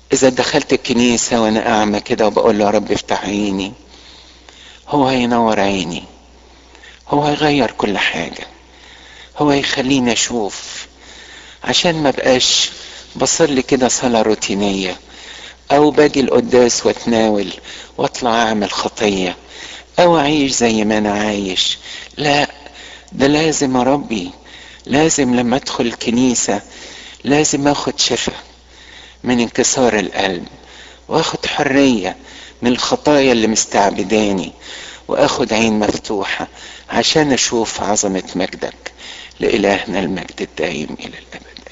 اذا دخلت الكنيسة وانا اعمى كده وبقول له يا رب افتح عيني هو هينور عيني هو هيغير كل حاجة هو هيخليني اشوف عشان ما بقاش بصلي كده صلاة روتينية او باجي القداس واتناول واطلع اعمل خطية او اعيش زي ما انا عايش لا ده لازم اربي لازم لما ادخل الكنيسة لازم اخد شفاء من انكسار القلب واخد حرية من الخطايا اللي مستعبداني واخد عين مفتوحة عشان اشوف عظمة مجدك لإلهنا المجد الدائم الى الابد